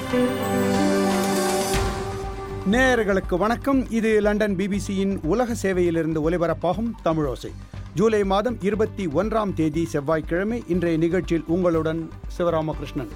நேயர்களுக்கு வணக்கம் இது லண்டன் பிபிசியின் உலக சேவையிலிருந்து ஒலிபரப்பாகும் தமிழோசை ஜூலை மாதம் இருபத்தி ஒன்றாம் தேதி செவ்வாய்க்கிழமை இன்றைய நிகழ்ச்சியில் உங்களுடன் சிவராமகிருஷ்ணன்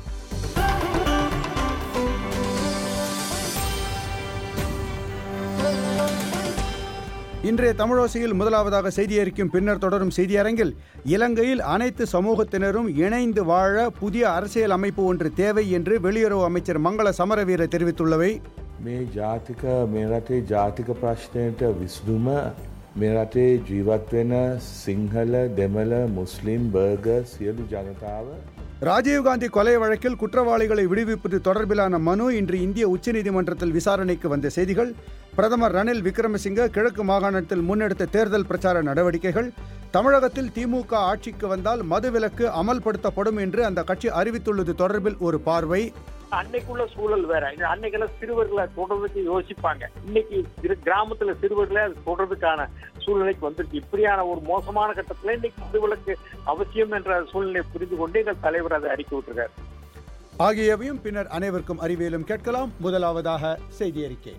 இன்றைய தமிழோசையில் முதலாவதாக செய்தி அறிக்கும் பின்னர் தொடரும் செய்தியரங்கில் இலங்கையில் அனைத்து சமூகத்தினரும் இணைந்து வாழ புதிய அரசியல் அமைப்பு ஒன்று தேவை என்று வெளியுறவு அமைச்சர் மங்கள சமரவீர தெரிவித்துள்ளவை මේ ජාතික මේ රටේ ජාතික ප්‍රශ්නයට විසඳුම මේ රටේ ජීවත් වෙන සිංහල දෙමළ මුස්ලිම් බර්ග සියලු ජනතාව ராஜீவ்காந்தி கொலை வழக்கில் குற்றவாளிகளை விடுவிப்பது தொடர்பிலான மனு இன்று இந்திய உச்சநீதிமன்றத்தில் விசாரணைக்கு வந்த செய்திகள் பிரதமர் ரணில் விக்ரமசிங்க கிழக்கு மாகாணத்தில் முன்னெடுத்த தேர்தல் பிரச்சார நடவடிக்கைகள் தமிழகத்தில் திமுக ஆட்சிக்கு வந்தால் மதுவிலக்கு அமல்படுத்தப்படும் என்று அந்த கட்சி அறிவித்துள்ளது தொடர்பில் ஒரு பார்வை அன்னைக்குள்ள சூழல் வேற இது அன்னைக்கெல்லாம் சிறுவர்களை தொடர்றதுக்கு யோசிப்பாங்க இன்னைக்கு சிறு கிராமத்துல சிறுவர்களை அது தொடர்றதுக்கான சூழ்நிலைக்கு வந்துருக்கு இப்படியான ஒரு மோசமான கட்டத்துல இன்னைக்கு மதுவிலக்கு அவசியம் என்ற சூழ்நிலை புரிந்து கொண்டு எங்கள் தலைவர் அதை அறிக்கை விட்டுருக்காரு ஆகியவையும் பின்னர் அனைவருக்கும் அறிவியலும் கேட்கலாம் முதலாவதாக செய்தி அறிக்கை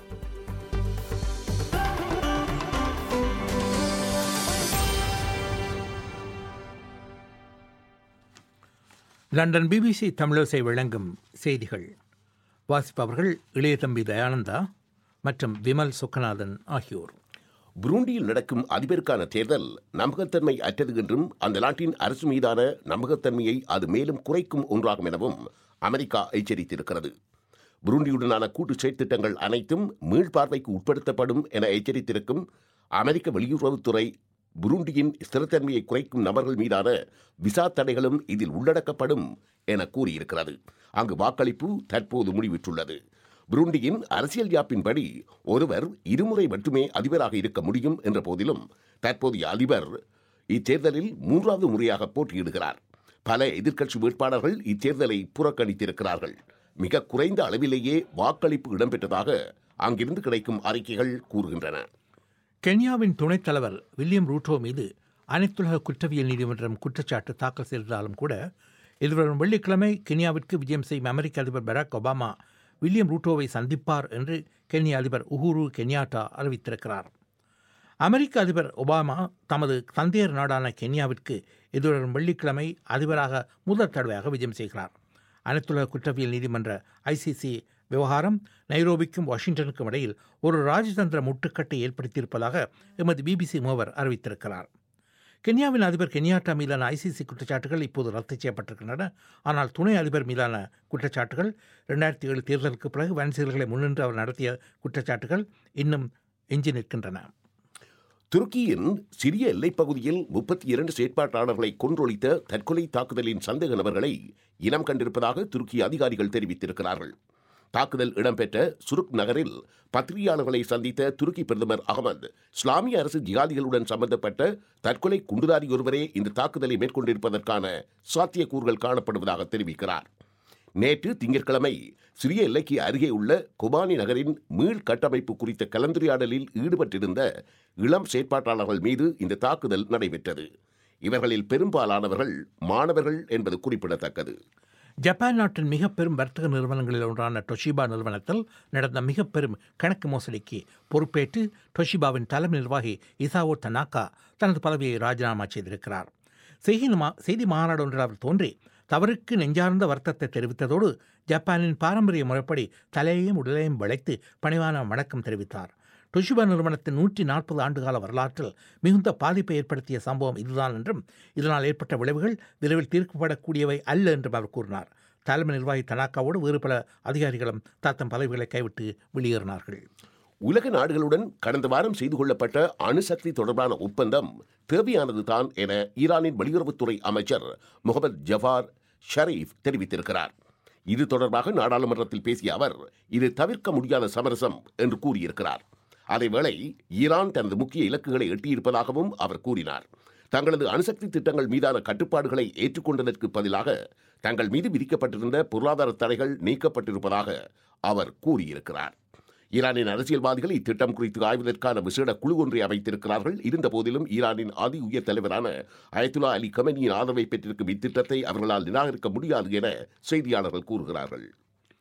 லண்டன் பிபிசி தமிழோசை வழங்கும் செய்திகள் வாசிப்பவர்கள் இளைய தம்பி தயானந்தா மற்றும் விமல் சுக்கநாதன் ஆகியோர் புருண்டியில் நடக்கும் அதிபருக்கான தேர்தல் நம்பகத்தன்மை அற்றது என்றும் அந்த நாட்டின் அரசு மீதான நம்பகத்தன்மையை அது மேலும் குறைக்கும் ஒன்றாகும் எனவும் அமெரிக்கா எச்சரித்திருக்கிறது புருண்டியுடனான கூட்டு செயற்திட்டங்கள் அனைத்தும் மீள்பார்வைக்கு உட்படுத்தப்படும் என எச்சரித்திருக்கும் அமெரிக்க வெளியுறவுத்துறை புருண்டியின் ஸ்திரத்தன்மையை குறைக்கும் நபர்கள் மீதான விசா தடைகளும் இதில் உள்ளடக்கப்படும் என கூறியிருக்கிறது அங்கு வாக்களிப்பு தற்போது முடிவிட்டுள்ளது புருண்டியின் அரசியல் யாப்பின்படி ஒருவர் இருமுறை மட்டுமே அதிபராக இருக்க முடியும் என்ற போதிலும் தற்போதைய அதிபர் இத்தேர்தலில் மூன்றாவது முறையாக போட்டியிடுகிறார் பல எதிர்க்கட்சி வேட்பாளர்கள் இத்தேர்தலை புறக்கணித்திருக்கிறார்கள் மிக குறைந்த அளவிலேயே வாக்களிப்பு இடம்பெற்றதாக அங்கிருந்து கிடைக்கும் அறிக்கைகள் கூறுகின்றன கென்யாவின் துணைத் தலைவர் வில்லியம் ரூட்டோ மீது அனைத்துலக குற்றவியல் நீதிமன்றம் குற்றச்சாட்டு தாக்கல் செய்தாலும் கூட எதிர்வரும் வெள்ளிக்கிழமை கென்யாவிற்கு விஜயம் செய்யும் அமெரிக்க அதிபர் பராக் ஒபாமா வில்லியம் ரூட்டோவை சந்திப்பார் என்று கென்யா அதிபர் உஹுரு கென்யாட்டா அறிவித்திருக்கிறார் அமெரிக்க அதிபர் ஒபாமா தமது தந்தையர் நாடான கென்யாவிற்கு எதிர்வரும் வெள்ளிக்கிழமை அதிபராக முதல் தடவையாக விஜயம் செய்கிறார் அனைத்துலக குற்றவியல் நீதிமன்ற ஐசிசி விவகாரம் நைரோபிக்கும் வாஷிங்டனுக்கும் இடையில் ஒரு ராஜதந்திர முட்டுக்கட்டை ஏற்படுத்தியிருப்பதாக எமது பிபிசி மூவர் அறிவித்திருக்கிறார் கென்யாவின் அதிபர் கென்யாட்டா மீதான ஐசிசி குற்றச்சாட்டுகள் இப்போது ரத்து செய்யப்பட்டிருக்கின்றன ஆனால் துணை அதிபர் மீதான குற்றச்சாட்டுகள் ரெண்டாயிரத்தி ஏழு தேர்தலுக்கு பிறகு வன்செயல்களை முன்னின்று அவர் நடத்திய குற்றச்சாட்டுகள் இன்னும் எஞ்சி நிற்கின்றன துருக்கியின் சிறிய எல்லைப் பகுதியில் முப்பத்தி இரண்டு செயற்பாட்டாளர்களை கொன்றொழித்த தற்கொலை தாக்குதலின் சந்தேக நபர்களை இனம் கண்டிருப்பதாக துருக்கி அதிகாரிகள் தெரிவித்திருக்கிறார்கள் தாக்குதல் இடம்பெற்ற சுருக் நகரில் பத்திரிகையாளர்களை சந்தித்த துருக்கி பிரதமர் அகமது இஸ்லாமிய அரசு ஜிகாதிகளுடன் சம்பந்தப்பட்ட தற்கொலை குண்டுதாரி ஒருவரே இந்த தாக்குதலை மேற்கொண்டிருப்பதற்கான சாத்தியக்கூறுகள் காணப்படுவதாக தெரிவிக்கிறார் நேற்று திங்கட்கிழமை சிறிய எல்லைக்கு அருகே உள்ள குபானி நகரின் மீள் கட்டமைப்பு குறித்த கலந்துரையாடலில் ஈடுபட்டிருந்த இளம் செயற்பாட்டாளர்கள் மீது இந்த தாக்குதல் நடைபெற்றது இவர்களில் பெரும்பாலானவர்கள் மாணவர்கள் என்பது குறிப்பிடத்தக்கது ஜப்பான் நாட்டின் மிக பெரும் வர்த்தக நிறுவனங்களில் ஒன்றான டொஷிபா நிறுவனத்தில் நடந்த மிக பெரும் கணக்கு மோசடிக்கு பொறுப்பேற்று டொஷிபாவின் தலைமை நிர்வாகி இசாவோ தனாக்கா தனது பதவியை ராஜினாமா செய்திருக்கிறார் செய்தி மா செய்தி மாநாடு ஒன்றில் அவர் தோன்றி தவறுக்கு நெஞ்சார்ந்த வருத்தத்தை தெரிவித்ததோடு ஜப்பானின் பாரம்பரிய முறைப்படி தலையையும் உடலையும் வளைத்து பணிவான வணக்கம் தெரிவித்தார் டொஷிபா நிறுவனத்தின் நூற்றி நாற்பது ஆண்டுகால வரலாற்றில் மிகுந்த பாதிப்பை ஏற்படுத்திய சம்பவம் இதுதான் என்றும் இதனால் ஏற்பட்ட விளைவுகள் விரைவில் தீர்க்கப்படக்கூடியவை அல்ல என்றும் அவர் கூறினார் தலைமை நிர்வாகி தனாக்காவோடு வேறு பல அதிகாரிகளும் தத்தம் பதவிகளை கைவிட்டு வெளியேறினார்கள் உலக நாடுகளுடன் கடந்த வாரம் செய்து கொள்ளப்பட்ட அணுசக்தி தொடர்பான ஒப்பந்தம் தேவையானதுதான் என ஈரானின் வெளியுறவுத்துறை அமைச்சர் முகமது ஜவார் ஷரீஃப் தெரிவித்திருக்கிறார் இது தொடர்பாக நாடாளுமன்றத்தில் பேசிய அவர் இது தவிர்க்க முடியாத சமரசம் என்று கூறியிருக்கிறார் அதேவேளை ஈரான் தனது முக்கிய இலக்குகளை எட்டியிருப்பதாகவும் அவர் கூறினார் தங்களது அணுசக்தி திட்டங்கள் மீதான கட்டுப்பாடுகளை ஏற்றுக்கொண்டதற்கு பதிலாக தங்கள் மீது விதிக்கப்பட்டிருந்த பொருளாதார தடைகள் நீக்கப்பட்டிருப்பதாக அவர் கூறியிருக்கிறார் ஈரானின் அரசியல்வாதிகள் இத்திட்டம் குறித்து ஆய்வதற்கான விசேட குழு ஒன்றை அமைத்திருக்கிறார்கள் இருந்தபோதிலும் ஈரானின் அதி உயர் தலைவரான அயத்துல்லா அலி கமெனியின் ஆதரவை பெற்றிருக்கும் இத்திட்டத்தை அவர்களால் நிராகரிக்க முடியாது என செய்தியாளர்கள் கூறுகிறார்கள்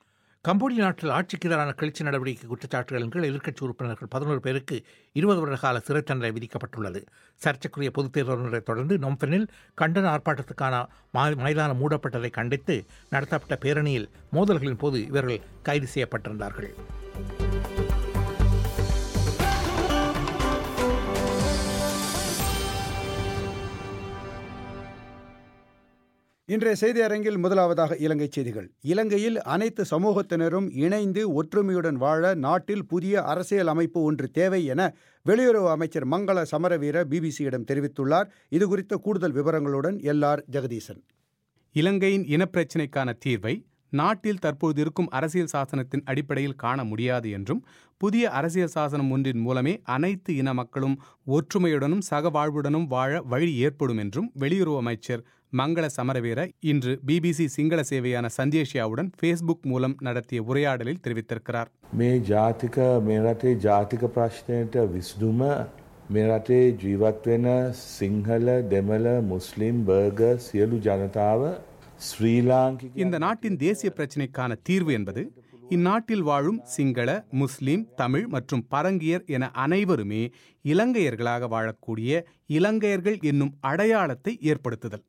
கம்போடிய நாட்டில் ஆட்சிக்கு எதிரான கிளர்ச்சி நடவடிக்கை குற்றச்சாட்டுகளின் கீழ் எதிர்க்கட்சி உறுப்பினர்கள் பதினோரு பேருக்கு இருபது வருட கால சிறை தண்டனை விதிக்கப்பட்டுள்ளது சர்ச்சைக்குரிய பொதுத் தேர்தலை தொடர்ந்து நொம்பனில் கண்டன ஆர்ப்பாட்டத்துக்கான மா- மைதானம் மூடப்பட்டதை கண்டித்து நடத்தப்பட்ட பேரணியில் மோதல்களின் போது இவர்கள் கைது செய்யப்பட்டிருந்தார்கள் இன்றைய செய்தி அரங்கில் முதலாவதாக இலங்கை செய்திகள் இலங்கையில் அனைத்து சமூகத்தினரும் இணைந்து ஒற்றுமையுடன் வாழ நாட்டில் புதிய அரசியல் அமைப்பு ஒன்று தேவை என வெளியுறவு அமைச்சர் மங்கள சமரவீர பிபிசியிடம் தெரிவித்துள்ளார் இது குறித்த கூடுதல் விவரங்களுடன் எல்ஆர் ஜெகதீசன் இலங்கையின் இனப்பிரச்சினைக்கான தீர்வை நாட்டில் தற்போது இருக்கும் அரசியல் சாசனத்தின் அடிப்படையில் காண முடியாது என்றும் புதிய அரசியல் சாசனம் ஒன்றின் மூலமே அனைத்து இன மக்களும் ஒற்றுமையுடனும் சகவாழ்வுடனும் வாழ வழி ஏற்படும் என்றும் வெளியுறவு அமைச்சர் மங்கள சமரவீர இன்று பிபிசி சிங்கள சேவையான சந்தேஷியாவுடன் ஃபேஸ்புக் மூலம் நடத்திய உரையாடலில் தெரிவித்திருக்கிறார் මේ ජාතික මේ රටේ ජාතික ප්‍රශ්නයට විසඳුම මේ රටේ ජීවත් වෙන සිංහල දෙමළ මුස්ලිම් බර්ග සියලු ජනතාව ශ්‍රී ලාංකික இந்த நாட்டின் தேசிய பிரச்சினைக்கான தீர்வு என்பது இந்நாட்டில் வாழும் சிங்கள முஸ்லிம் தமிழ் மற்றும் பரங்கியர் என அனைவருமே இலங்கையர்களாக வாழக்கூடிய இலங்கையர்கள் என்னும் அடையாளத்தை ஏற்படுத்துதல்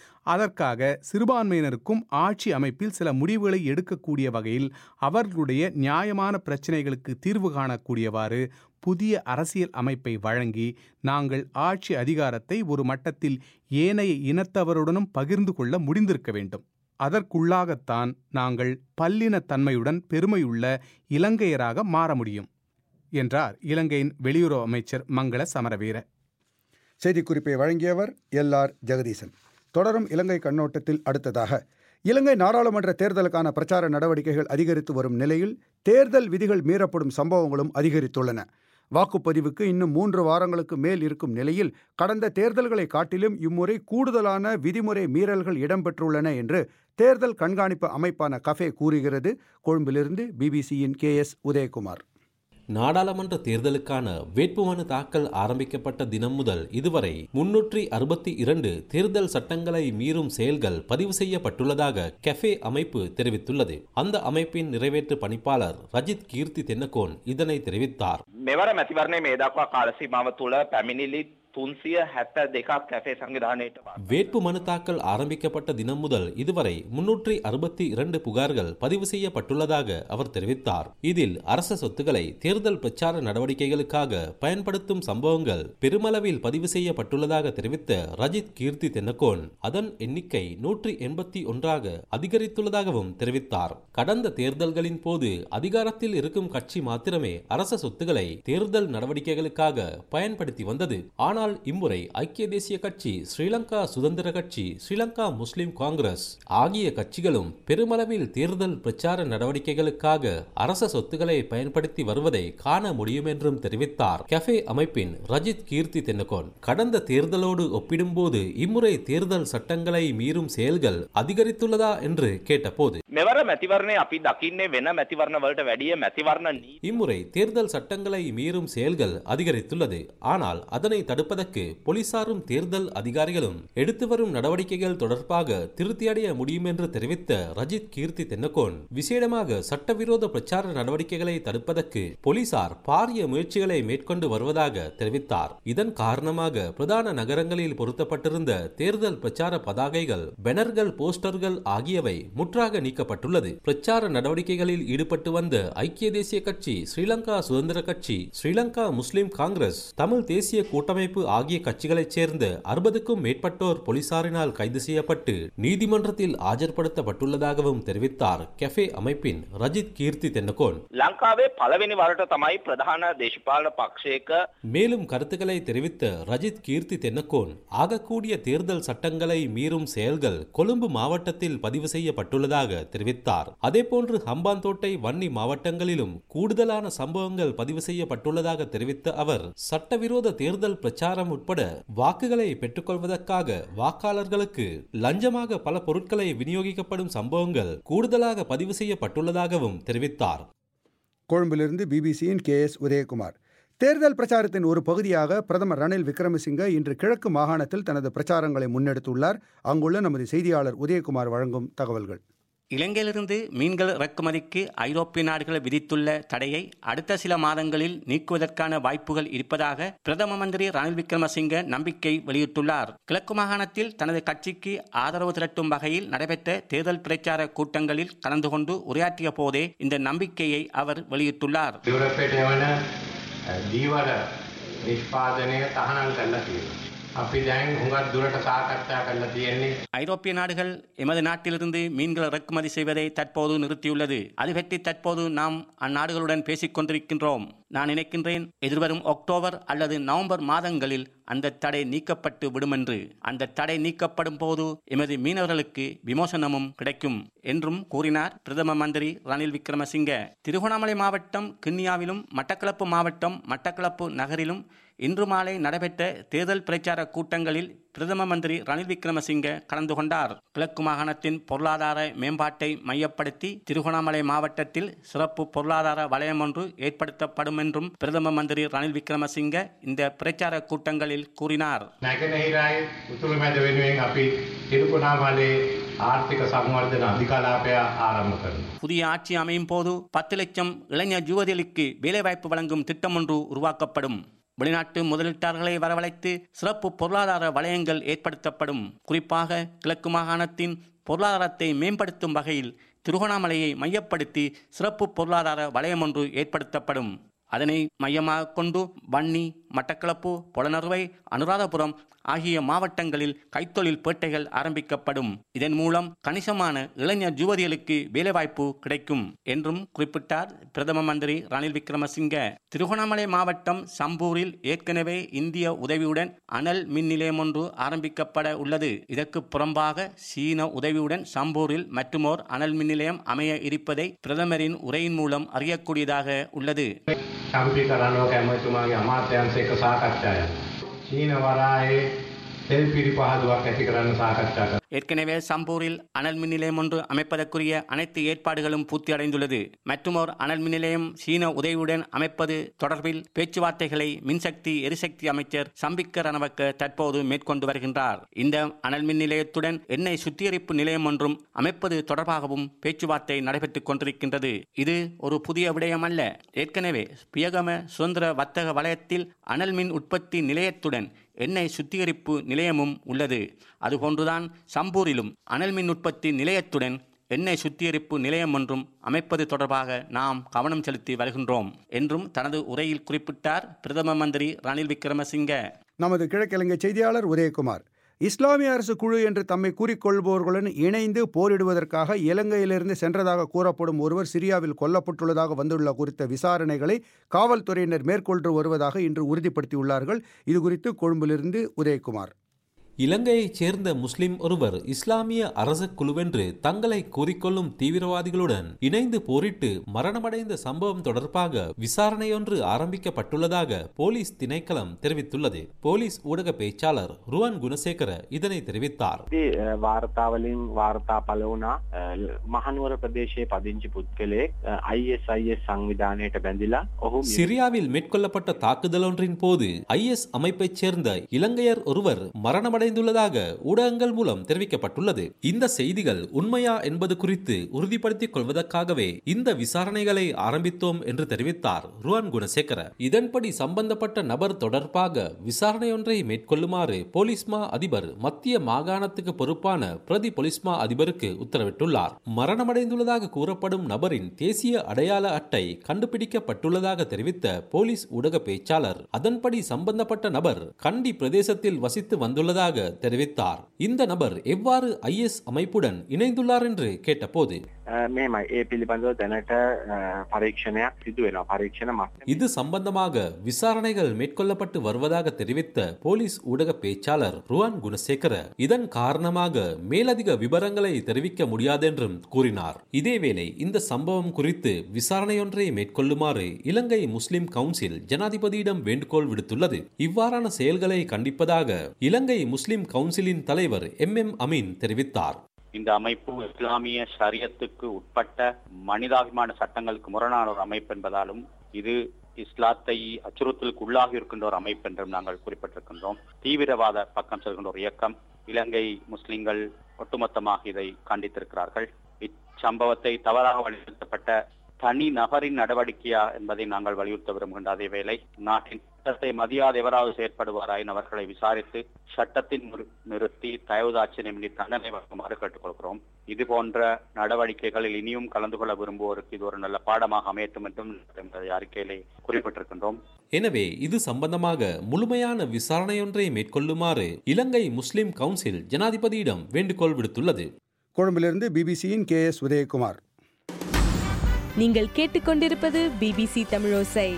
அதற்காக சிறுபான்மையினருக்கும் ஆட்சி அமைப்பில் சில முடிவுகளை எடுக்கக்கூடிய வகையில் அவர்களுடைய நியாயமான பிரச்சினைகளுக்கு தீர்வு காணக்கூடியவாறு புதிய அரசியல் அமைப்பை வழங்கி நாங்கள் ஆட்சி அதிகாரத்தை ஒரு மட்டத்தில் ஏனைய இனத்தவருடனும் பகிர்ந்து கொள்ள முடிந்திருக்க வேண்டும் அதற்குள்ளாகத்தான் நாங்கள் பல்லினத்தன்மையுடன் பெருமையுள்ள இலங்கையராக மாற முடியும் என்றார் இலங்கையின் வெளியுறவு அமைச்சர் மங்கள சமரவீர செய்திக்குறிப்பை வழங்கியவர் எல்ஆர் ஜெகதீசன் தொடரும் இலங்கை கண்ணோட்டத்தில் அடுத்ததாக இலங்கை நாடாளுமன்ற தேர்தலுக்கான பிரச்சார நடவடிக்கைகள் அதிகரித்து வரும் நிலையில் தேர்தல் விதிகள் மீறப்படும் சம்பவங்களும் அதிகரித்துள்ளன வாக்குப்பதிவுக்கு இன்னும் மூன்று வாரங்களுக்கு மேல் இருக்கும் நிலையில் கடந்த தேர்தல்களை காட்டிலும் இம்முறை கூடுதலான விதிமுறை மீறல்கள் இடம்பெற்றுள்ளன என்று தேர்தல் கண்காணிப்பு அமைப்பான கஃபே கூறுகிறது கொழும்பிலிருந்து பிபிசியின் கே எஸ் உதயகுமார் நாடாளுமன்ற தேர்தலுக்கான வேட்புமனு தாக்கல் ஆரம்பிக்கப்பட்ட தினம் முதல் இதுவரை முன்னூற்றி அறுபத்தி இரண்டு தேர்தல் சட்டங்களை மீறும் செயல்கள் பதிவு செய்யப்பட்டுள்ளதாக கெஃபே அமைப்பு தெரிவித்துள்ளது அந்த அமைப்பின் நிறைவேற்று பணிப்பாளர் ரஜித் கீர்த்தி தென்னகோன் இதனை தெரிவித்தார் මෙවර මැතිවරණය මේ දක්වා කාලසීමාව තුළ පැමිණිලි තුන්සිය හැත්ත දෙකක් කැෆේ සංවිධානයට வேட்பு மனு தாக்கல் ஆரம்பிக்கப்பட்ட தினம் முதல் இதுவரை முன்னூற்றி அறுபத்தி இரண்டு புகார்கள் பதிவு செய்யப்பட்டுள்ளதாக அவர் தெரிவித்தார் இதில் அரச சொத்துக்களை தேர்தல் பிரச்சார நடவடிக்கைகளுக்காக பயன்படுத்தும் சம்பவங்கள் பெருமளவில் பதிவு செய்யப்பட்டுள்ளதாக தெரிவித்த ரஜித் கீர்த்தி தென்னகோன் அதன் எண்ணிக்கை நூற்றி எண்பத்தி ஒன்றாக அதிகரித்துள்ளதாகவும் தெரிவித்தார் கடந்த தேர்தல்களின் போது அதிகாரத்தில் இருக்கும் கட்சி மாத்திரமே அரச சொத்துக்களை தேர்தல் நடவடிக்கைகளுக்காக பயன்படுத்தி வந்தது ஆனால் இம்முறை ஐக்கிய தேசிய கட்சி ஸ்ரீலங்கா சுதந்திர கட்சி ஸ்ரீலங்கா முஸ்லிம் காங்கிரஸ் ஆகிய கட்சிகளும் பெருமளவில் தேர்தல் பிரச்சார நடவடிக்கைகளுக்காக அரச சொத்துக்களை பயன்படுத்தி வருவதை காண முடியும் என்றும் தெரிவித்தார் கெஃபே அமைப்பின் ரஜித் கீர்த்தி தென்னகோன் கடந்த தேர்தலோடு ஒப்பிடும்போது இம்முறை தேர்தல் சட்டங்களை மீறும் செயல்கள் அதிகரித்துள்ளதா என்று கேட்டபோது මෙවර මැතිවරණය අපි දකින්නේ වෙන මැතිවරණ වලට වැඩිය මැතිවරණ නී இம்முறை தேர்தல் சட்டங்களை மீறும் செயல்கள் அதிகரித்துள்ளது ஆனால் அதனை தடுப்பதற்கு போலீசாரும் தேர்தல் அதிகாரிகளும் எடுத்து வரும் நடவடிக்கைகள் தொடர்பாக திருப்தியடைய முடியும் என்று தெரிவித்த ரஜித் கீர்த்தி தென்னகோன் விசேடமாக சட்டவிரோத பிரச்சார நடவடிக்கைகளை தடுப்பதற்கு போலீசார் பாரிய முயற்சிகளை மேற்கொண்டு வருவதாக தெரிவித்தார் இதன் காரணமாக பிரதான நகரங்களில் பொருத்தப்பட்டிருந்த தேர்தல் பிரச்சார பதாகைகள் பேனர்கள் போஸ்டர்கள் ஆகியவை முற்றாக நீக்கப்பட்டுள்ளது பிரச்சார நடவடிக்கைகளில் ஈடுபட்டு வந்த ஐக்கிய தேசிய கட்சி ஸ்ரீலங்கா சுதந்திர கட்சி ஸ்ரீலங்கா முஸ்லிம் காங்கிரஸ் தமிழ் தேசிய கூட்டமைப்பு ஆகிய கட்சிகளைச் சேர்ந்த அறுபதுக்கும் மேற்பட்டோர் போலீசாரினால் கைது செய்யப்பட்டு நீதிமன்றத்தில் ஆஜர்படுத்தப்பட்டுள்ளதாகவும் தெரிவித்தார் கெஃபே அமைப்பின் ரஜித் கீர்த்தி தென்னகோன் ලංකාවේ පළවෙනි වරට තමයි ප්‍රධාන දේශපාලන පක්ෂයක மேலும் கருத்துக்களை தெரிவித்த ரஜித் கீர்த்தி தென்னக்கோன் ஆகக்கூடிய தேர்தல் சட்டங்களை மீறும் செயல்கள் கொழும்பு மாவட்டத்தில் பதிவு செய்யப்பட்டுள்ளதாக தெரிவித்தார் அதேபோன்று ஹம்பாந்தோட்டை வன்னி மாவட்டங்களிலும் கூடுதலான சம்பவங்கள் பதிவு செய்யப்பட்டுள்ளதாக தெரிவித்த அவர் சட்டவிரோத தேர்தல் பிரச்சாரம் உட்பட வாக்குகளை பெற்றுக்கொள்வதற்காக வாக்காளர்களுக்கு லஞ்சமாக பல பொருட்களை விநியோகிக்கப்படும் சம்பவங்கள் கூடுதலாக பதிவு செய்யப்பட்டுள்ளதாகவும் தெரிவித்தார் கொழும்பிலிருந்து பிபிசியின் கே எஸ் உதயகுமார் தேர்தல் பிரச்சாரத்தின் ஒரு பகுதியாக பிரதமர் ரணில் விக்ரமசிங்க இன்று கிழக்கு மாகாணத்தில் தனது பிரச்சாரங்களை முன்னெடுத்துள்ளார் அங்குள்ள நமது செய்தியாளர் உதயகுமார் வழங்கும் தகவல்கள் இலங்கையிலிருந்து மீன்கள் இறக்குமதிக்கு ஐரோப்பிய நாடுகள் விதித்துள்ள தடையை அடுத்த சில மாதங்களில் நீக்குவதற்கான வாய்ப்புகள் இருப்பதாக பிரதம மந்திரி ரணில் விக்ரமசிங்க நம்பிக்கை வெளியிட்டுள்ளார் கிழக்கு மாகாணத்தில் தனது கட்சிக்கு ஆதரவு திரட்டும் வகையில் நடைபெற்ற தேர்தல் பிரச்சார கூட்டங்களில் கலந்து கொண்டு உரையாற்றிய போதே இந்த நம்பிக்கையை அவர் வெளியிட்டுள்ளார் යුරපයට එවන දීවර නිෂ්පාදනය තහනම් කරලා තියෙනවා. අපි දැන් හුඟක් දුරට සාකච්ඡා කරලා තියෙන්නේ ஐரோப்பிய நாடுகள் எமது நாட்டிலிருந்து மீன்கள் இறக்குமதி செய்வதை தற்போது நிறுத்தியுள்ளது அது பற்றி தற்போது நாம் அந்நாடுகளுடன் பேசிக் கொண்டிருக்கின்றோம் நான் நினைக்கின்றேன் எதிர்வரும் அக்டோபர் அல்லது நவம்பர் மாதங்களில் அந்த தடை நீக்கப்பட்டு விடுமென்று அந்த தடை நீக்கப்படும் போது எமது மீனவர்களுக்கு விமோசனமும் கிடைக்கும் என்றும் கூறினார் பிரதம மந்திரி ரணில் விக்ரமசிங்க திருகோணாமலை மாவட்டம் கிண்ணியாவிலும் மட்டக்களப்பு மாவட்டம் மட்டக்களப்பு நகரிலும் இன்று மாலை நடைபெற்ற தேர்தல் பிரச்சார கூட்டங்களில் பிரதம மந்திரி ரணில் விக்ரமசிங்க கலந்து கொண்டார் கிழக்கு மாகாணத்தின் பொருளாதார மேம்பாட்டை மையப்படுத்தி திருகோணாமலை மாவட்டத்தில் சிறப்பு பொருளாதார வலயம் ஒன்று ஏற்படுத்தப்படும் என்றும் பிரதம மந்திரி ரணில் விக்ரமசிங்க இந்த பிரச்சார கூட்டங்களில் கூறினார் නැගෙනහිරයි උතුරු මැද වෙනුවෙන් අපි තිරුකුණාමලේ ආර්ථික සංවර්ධන අධිකලාපය ආරම්භ කරනවා. புதிய ஆட்சி அமையும் போது பத்து லட்சம் இளைஞர் யுவதிகளுக்கு வேலைவாய்ப்பு வழங்கும் திட்டம் ஒன்று உருவாக்கப்படும் வெளிநாட்டு முதலீட்டாளர்களை வரவழைத்து சிறப்பு பொருளாதார வலயங்கள் ஏற்படுத்தப்படும் குறிப்பாக கிழக்கு மாகாணத்தின் பொருளாதாரத்தை மேம்படுத்தும் வகையில் திருகோணாமலையை மையப்படுத்தி சிறப்பு பொருளாதார வலயம் ஒன்று ஏற்படுத்தப்படும் அதனை மையமாக கொண்டு வன்னி மட்டக்களப்பு பொலனறுவை அனுராதபுரம் ஆகிய மாவட்டங்களில் கைத்தொழில் பேட்டைகள் ஆரம்பிக்கப்படும் இதன் மூலம் கணிசமான இளைஞர் யுவதிகளுக்கு வேலைவாய்ப்பு கிடைக்கும் என்றும் குறிப்பிட்டார் பிரதம மந்திரி ரணில் விக்ரமசிங்க திருகோணாமலை மாவட்டம் சம்பூரில் ஏற்கனவே இந்திய உதவியுடன் அனல் மின் நிலையம் ஒன்று ஆரம்பிக்கப்பட உள்ளது இதற்கு புறம்பாக சீன உதவியுடன் சம்பூரில் மற்றுமோர் அனல் மின் நிலையம் அமைய இருப்பதை பிரதமரின் உரையின் மூலம் அறியக்கூடியதாக உள்ளது කම්පික රණෝක ඇමතුමාගේ අමාත්‍යංශ එක්ක සාකච්ඡාය. චීන වරායේ තෙල් පිරිපහදුවක් ඇති කරන්න සාකච්ඡා කරා. ஏற்கனவே சம்பூரில் அனல் மின் நிலையம் ஒன்று அமைப்பதற்குரிய அனைத்து ஏற்பாடுகளும் பூர்த்தி அடைந்துள்ளது மற்றுமோர் அனல் மின் நிலையம் சீன உதவியுடன் அமைப்பது தொடர்பில் பேச்சுவார்த்தைகளை மின்சக்தி எரிசக்தி அமைச்சர் சம்பிக்க ரணவக்க தற்போது மேற்கொண்டு வருகின்றார் இந்த அனல் மின் நிலையத்துடன் எண்ணெய் சுத்திகரிப்பு நிலையம் ஒன்றும் அமைப்பது தொடர்பாகவும் பேச்சுவார்த்தை நடைபெற்றுக் கொண்டிருக்கின்றது இது ஒரு புதிய விடயம் அல்ல ஏற்கனவே பியகம சுதந்திர வர்த்தக வலயத்தில் அனல் மின் உற்பத்தி நிலையத்துடன் எண்ணெய் சுத்திகரிப்பு நிலையமும் உள்ளது அதுபோன்றுதான் சம்பூரிலும் அனல் மின் உற்பத்தி நிலையத்துடன் எண்ணெய் சுத்திகரிப்பு நிலையம் ஒன்றும் அமைப்பது தொடர்பாக நாம் கவனம் செலுத்தி வருகின்றோம் என்றும் தனது உரையில் குறிப்பிட்டார் பிரதம மந்திரி ரணில் விக்ரமசிங்க நமது கிழக்கிழங்கை செய்தியாளர் உதயகுமார் இஸ்லாமிய அரசு குழு என்று தம்மை கூறிக்கொள்பவர்களுடன் இணைந்து போரிடுவதற்காக இலங்கையிலிருந்து சென்றதாக கூறப்படும் ஒருவர் சிரியாவில் கொல்லப்பட்டுள்ளதாக வந்துள்ள குறித்த விசாரணைகளை காவல்துறையினர் மேற்கொண்டு வருவதாக இன்று உறுதிப்படுத்தியுள்ளார்கள் இது குறித்து கொழும்பிலிருந்து உதயகுமார் இலங்கையைச் சேர்ந்த முஸ்லிம் ஒருவர் இஸ்லாமிய அரச குழுவென்று தங்களை கூறிக்கொள்ளும் தீவிரவாதிகளுடன் இணைந்து போரிட்டு மரணமடைந்த சம்பவம் தொடர்பாக விசாரணையொன்று ஆரம்பிக்கப்பட்டுள்ளதாக போலீஸ் திணைக்களம் தெரிவித்துள்ளது போலீஸ் ஊடக பேச்சாளர் ருவன் குணசேகர இதனை தெரிவித்தார் වාර්තාවලින් වාර්තා පල වුණා මහනුවර ප්‍රදේශයේ පදිංචි පුද්ගලයෙක් ISIS සංවිධානයට බැඳිලා ඔහු சிரியாவில் மேற்கொள்ளப்பட்ட தாக்குதல் ஒன்றின் போது ஐஎஸ் அமைப்பைச் சேர்ந்த இலங்கையர் ஒருவர் மரணமடைந்துள்ளதாக ஊடகங்கள் மூலம் தெரிவிக்கப்பட்டுள்ளது இந்த செய்திகள் உண்மையா என்பது குறித்து உறுதிப்படுத்திக் கொள்வதற்காகவே இந்த விசாரணைகளை ஆரம்பித்தோம் என்று தெரிவித்தார் ருவான் குணசேகர இதன்படி சம்பந்தப்பட்ட நபர் தொடர்பாக விசாரணை ஒன்றை மேற்கொள்ளுமாறு போலீஸ்மா அதிபர் மத்திய மாகாணத்துக்கு பொறுப்பான பிரதி பொலிஸ்மா அதிபருக்கு உத்தரவிட்டுள்ளார் மரணமடைந்துள்ளதாக கூறப்படும் நபரின் தேசிய அடையாள அட்டை கண்டுபிடிக்கப்பட்டுள்ளதாக தெரிவித்த போலீஸ் ஊடக பேச்சாளர் அதன்படி சம்பந்தப்பட்ட நபர் கண்டி பிரதேசத்தில் வசித்து வந்துள்ளதாக தெரிவித்தார் இந்த நபர் எவ்வாறு ஐஎஸ் அமைப்புடன் இணைந்துள்ளார் என்று கேட்டபோது මෙමයි ඒ පිළිබඳව දැනට පරීක්ෂණයක් සිදු වෙනවා පරීක්ෂණ මත් இது சம்பந்தமாக விசாரணைகள் மேற்கொள்ளப்பட்டு வருவதாக தெரிவித்த போலீஸ் ஊடக பேச்சாளர் ருவான் குணசேகர இதன் காரணமாக மேலதிக விவரங்களை தெரிவிக்க முடியாதென்றும் கூறினார் இதேவேளை இந்த சம்பவம் குறித்து விசாரணையொன்றை மேற்கொள்ளுமாறு இலங்கை முஸ்லிம் கவுன்சில் ஜனாதிபதியிடம் வேண்டுகோள் விடுத்துள்ளது இவ்வாறான செயல்களை கண்டிப்பதாக இலங்கை முஸ்லிம் கவுன்சிலின் தலைவர் எம் எம் அமீன் தெரிவித்தார் இந்த அமைப்பு இஸ்லாமிய ஷரியத்துக்கு உட்பட்ட மனிதாபிமான சட்டங்களுக்கு முரணான ஒரு அமைப்பு என்பதாலும் இது இஸ்லாத்தை அச்சுறுத்தலுக்கு உள்ளாகி இருக்கின்ற ஒரு அமைப்பு என்றும் நாங்கள் குறிப்பிட்டிருக்கின்றோம் தீவிரவாத பக்கம் செல்கின்ற ஒரு இயக்கம் இலங்கை முஸ்லிம்கள் ஒட்டுமொத்தமாக இதை கண்டித்திருக்கிறார்கள் சம்பவத்தை தவறாக வழிநடத்தப்பட்ட தனி நபரின் நடவடிக்கையா என்பதை நாங்கள் வலியுறுத்த விரும்புகின்ற அதே வேளை நாட்டின் சட்டத்தை மதியாத எவராவது செயற்படுவாராயின் அவர்களை விசாரித்து சட்டத்தின் நிறு- நிறுத்தி தயவுதாட்சியமின்றி தண்டனை வழங்குமாறு கேட்டுக்கொள்கிறோம் இது போன்ற நடவடிக்கைகளில் இனியும் கலந்து கொள்ள விரும்புவோருக்கு இது ஒரு நல்ல பாடமாக அமையட்டும் என்றும் எமது அறிக்கையிலே குறிப்பிட்டிருக்கின்றோம் எனவே இது சம்பந்தமாக முழுமையான விசாரணையொன்றை மேற்கொள்ளுமாறு இலங்கை முஸ்லிம் கவுன்சில் ஜனாதிபதியிடம் வேண்டுகோள் விடுத்துள்ளது கொழும்பிலிருந்து பிபிசியின் கே எஸ் உதயகுமார் நீங்கள் கேட்டுக்கொண்டிருப்பது பிபிசி தமிழோசை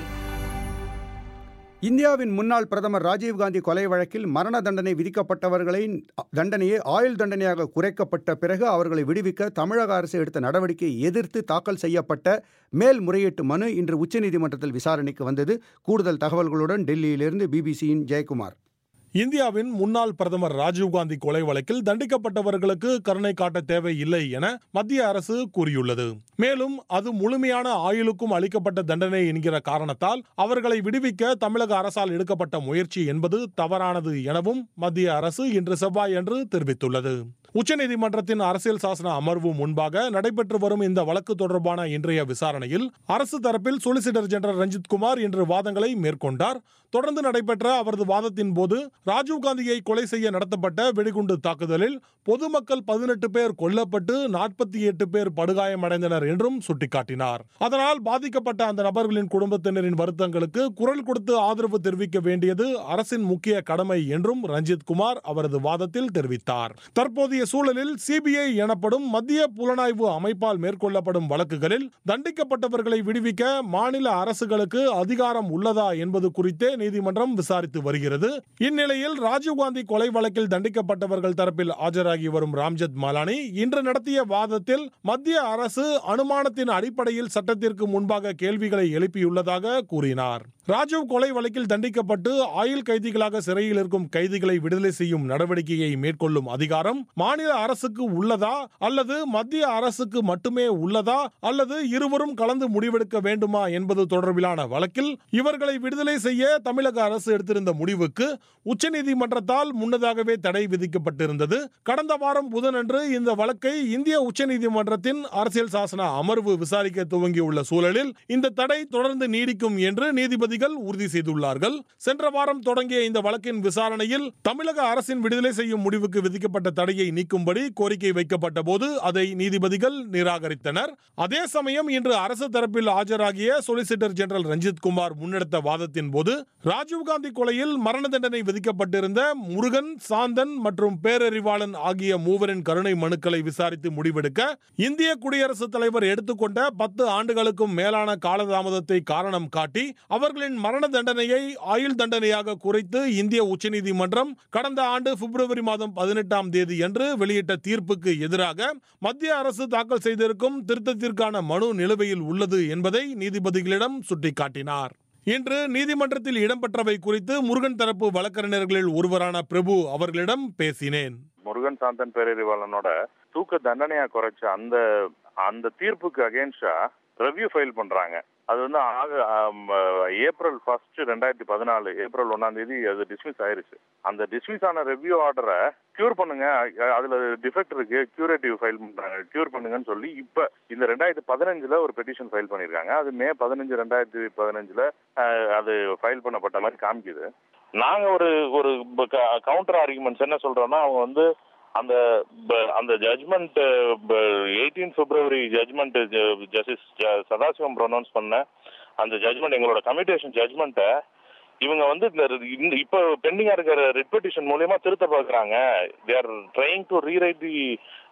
இந்தியாவின் முன்னாள் பிரதமர் ராஜீவ்காந்தி கொலை வழக்கில் மரண தண்டனை விதிக்கப்பட்டவர்களின் தண்டனையை ஆயுள் தண்டனையாக குறைக்கப்பட்ட பிறகு அவர்களை விடுவிக்க தமிழக அரசு எடுத்த நடவடிக்கையை எதிர்த்து தாக்கல் செய்யப்பட்ட மேல்முறையீட்டு மனு இன்று உச்சநீதிமன்றத்தில் விசாரணைக்கு வந்தது கூடுதல் தகவல்களுடன் டெல்லியிலிருந்து பிபிசியின் ஜெயக்குமார் இந்தியாவின் முன்னாள் பிரதமர் ராஜீவ்காந்தி கொலை வழக்கில் தண்டிக்கப்பட்டவர்களுக்கு கருணை காட்ட தேவையில்லை என மத்திய அரசு கூறியுள்ளது மேலும் அது முழுமையான ஆயுளுக்கும் அளிக்கப்பட்ட தண்டனை என்கிற காரணத்தால் அவர்களை விடுவிக்க தமிழக அரசால் எடுக்கப்பட்ட முயற்சி என்பது தவறானது எனவும் மத்திய அரசு இன்று செவ்வாயன்று தெரிவித்துள்ளது உச்சநீதிமன்றத்தின் அரசியல் சாசன அமர்வு முன்பாக நடைபெற்று வரும் இந்த வழக்கு தொடர்பான இன்றைய விசாரணையில் அரசு தரப்பில் சொலிசிட்டர் ஜெனரல் ரஞ்சித் குமார் இன்று வாதங்களை மேற்கொண்டார் தொடர்ந்து நடைபெற்ற அவரது வாதத்தின் போது ராஜீவ்காந்தியை கொலை செய்ய நடத்தப்பட்ட வெடிகுண்டு தாக்குதலில் பொதுமக்கள் பதினெட்டு பேர் கொல்லப்பட்டு நாற்பத்தி எட்டு பேர் படுகாயமடைந்தனர் என்றும் சுட்டிக்காட்டினார் அதனால் பாதிக்கப்பட்ட அந்த நபர்களின் குடும்பத்தினரின் வருத்தங்களுக்கு குரல் கொடுத்து ஆதரவு தெரிவிக்க வேண்டியது அரசின் முக்கிய கடமை என்றும் ரஞ்சித் குமார் அவரது வாதத்தில் தெரிவித்தார் தற்போதைய சூழலில் சிபிஐ எனப்படும் மத்திய புலனாய்வு அமைப்பால் மேற்கொள்ளப்படும் வழக்குகளில் தண்டிக்கப்பட்டவர்களை விடுவிக்க மாநில அரசுகளுக்கு அதிகாரம் உள்ளதா என்பது குறித்தே நீதிமன்றம் விசாரித்து வருகிறது இந்நிலையில் ராஜீவ்காந்தி கொலை வழக்கில் தண்டிக்கப்பட்டவர்கள் தரப்பில் ஆஜராகி வரும் ராம்ஜத் மாலானி இன்று நடத்திய வாதத்தில் மத்திய அரசு அனுமானத்தின் அடிப்படையில் சட்டத்திற்கு முன்பாக கேள்விகளை எழுப்பியுள்ளதாக கூறினார் ராஜீவ் கொலை வழக்கில் தண்டிக்கப்பட்டு ஆயுள் கைதிகளாக சிறையில் இருக்கும் கைதிகளை விடுதலை செய்யும் நடவடிக்கையை மேற்கொள்ளும் அதிகாரம் மாநில அரசுக்கு உள்ளதா அல்லது மத்திய அரசுக்கு மட்டுமே உள்ளதா அல்லது இருவரும் கலந்து முடிவெடுக்க வேண்டுமா என்பது தொடர்பிலான வழக்கில் இவர்களை விடுதலை செய்ய தமிழக அரசு எடுத்திருந்த முடிவுக்கு உச்சநீதிமன்றத்தால் முன்னதாகவே தடை விதிக்கப்பட்டிருந்தது கடந்த வாரம் புதனன்று இந்த வழக்கை இந்திய உச்சநீதிமன்றத்தின் அரசியல் சாசன அமர்வு விசாரிக்க துவங்கியுள்ள சூழலில் இந்த தடை தொடர்ந்து நீடிக்கும் என்று நீதிபதிகள் உறுதி செய்துள்ளார்கள் சென்ற வாரம் தொடங்கிய இந்த வழக்கின் விசாரணையில் தமிழக அரசின் விடுதலை செய்யும் முடிவுக்கு விதிக்கப்பட்ட தடையை நீக்கும்படி கோரிக்கை வைக்கப்பட்ட போது அதை நீதிபதிகள் நிராகரித்தனர் அதே சமயம் இன்று அரசு தரப்பில் ஆஜராகிய சொலிசிட்டர் ஜெனரல் ரஞ்சித் குமார் முன்னெடுத்த வாதத்தின் போது ராஜீவ்காந்தி கொலையில் மரண தண்டனை விதிக்கப்பட்டிருந்த முருகன் சாந்தன் மற்றும் பேரறிவாளன் ஆகிய மூவரின் கருணை மனுக்களை விசாரித்து முடிவெடுக்க இந்திய குடியரசுத் தலைவர் எடுத்துக்கொண்ட பத்து ஆண்டுகளுக்கும் மேலான காலதாமதத்தை காரணம் காட்டி அவர்களின் மரண தண்டனையை ஆயுள் தண்டனையாக குறைத்து இந்திய உச்சநீதிமன்றம் கடந்த ஆண்டு பிப்ரவரி மாதம் பதினெட்டாம் தேதி அன்று வெளியிட்ட தீர்ப்புக்கு எதிராக மத்திய அரசு தாக்கல் செய்திருக்கும் திருத்தத்திற்கான மனு நிலுவையில் உள்ளது என்பதை நீதிபதிகளிடம் சுட்டிக்காட்டினார் இன்று நீதிமன்றத்தில் இடம்பெற்றவை குறித்து முருகன் தரப்பு வழக்கறிஞர்களில் ஒருவரான பிரபு அவர்களிடம் பேசினேன் முருகன் சாந்தன் பேரறிவாளனோட தூக்க தண்டனையா குறைச்ச அந்த அந்த தீர்ப்புக்கு அகேன்ஸ்டா ரெவ்யூ ஃபைல் பண்றாங்க அது வந்து ஆக ஆம், ஏப்ரல் ஃபர்ஸ்ட் ரெண்டாயிரத்தி பதினாலு ஏப்ரல் ஒன்னாம் தேதி அது டிஸ்மிஸ் ஆயிருச்சு அந்த டிஸ்மிஸ் ஆன ரெவ்யூ ஆர்டரை கியூர் பண்ணுங்க அ- அதுல டிஃபெக்ட் இருக்கு கியூரேட்டிவ் ஃபைல் பண்றாங்க கியூர் பண்ணுங்கன்னு சொல்லி இப்ப இந்த ரெண்டாயிரத்தி பதினஞ்சுல ஒரு பெட்டிஷன் ஃபைல் பண்ணிருக்காங்க அது மே பதினஞ்சு ரெண்டாயிரத்தி பதினஞ்சுல அஹ், அது ஃபைல் பண்ணப்பட்ட மாதிரி காமிக்குது நாங்க ஒரு ஒரு கவுண்டர் ஆர்குமெண்ட்ஸ் என்ன சொல்றோம்னா அவங்க வந்து அந்த ப- அந்த judgment eighteen February judgment justice Sathasivam pronounce பண்ண அந்த ஜட்மெண்ட் எங்களோட கமிட்டேஷன் ஜட்மெண்ட்டை இவங்க வந்து இந்த இந்த இப்போ பெண்டிங்கா இருக்கிற ரிப்பெட்டிஷன் மூலியமா திருத்த பார்க்கறாங்க they are trying to rewrite the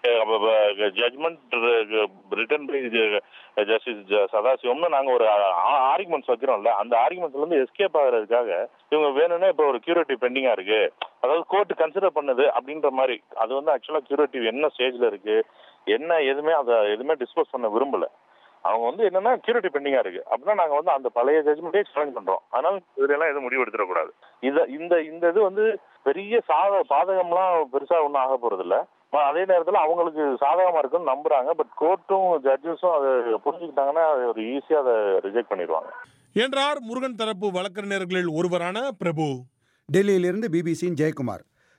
judgment written by justice சதாசிவம்னு நாங்க ஒரு ஆர்குமெண்ட்ஸ் வைக்கிறோம்ல அந்த ஆர்குமெண்ட்ஸ்ல இருந்து எஸ்கேப் ஆகிறதுக்காக இவங்க வேணும்னே இப்போ ஒரு கியூரேட்டிவ் பெண்டிங்கா இருக்கு அதாவது கோர்ட் கன்சிடர் பண்ணுது அப்படின்ற மாதிரி அது வந்து ஆக்சுவலா கியூரேட்டிவ் என்ன ஸ்டேஜ்ல இருக்கு என்ன எதுவுமே அதை எதுவுமே டிஸ்போஸ் பண்ண விரும்பல அவங்க வந்து என்னன்னா கியூரிட்டி பெண்டிங்கா இருக்கு அப்படின்னா நாங்க வந்து அந்த பழைய ஜட்மெண்ட்டே சேலஞ்ச் பண்றோம் அதனால இதுல எல்லாம் எதுவும் முடிவு எடுத்துடக்கூடாது இத இந்த இந்த இது வந்து பெரிய சாத பாதகம்லாம் பெருசா ஒன்றும் ஆக போறது இல்ல ம- அதே நேரத்துல அவங்களுக்கு சாதகமா இருக்குன்னு நம்புறாங்க பட் கோர்ட்டும் ஜட்ஜஸும் அதை புரிஞ்சுக்கிட்டாங்கன்னா அது ஒரு ஈஸியா அதை ரிஜெக்ட் பண்ணிடுவாங்க என்றார் முருகன் தரப்பு வழக்கறிஞர்களில் ஒருவரான பிரபு டெல்லியிலிருந்து பிபிசியின் ஜெயக்குமார்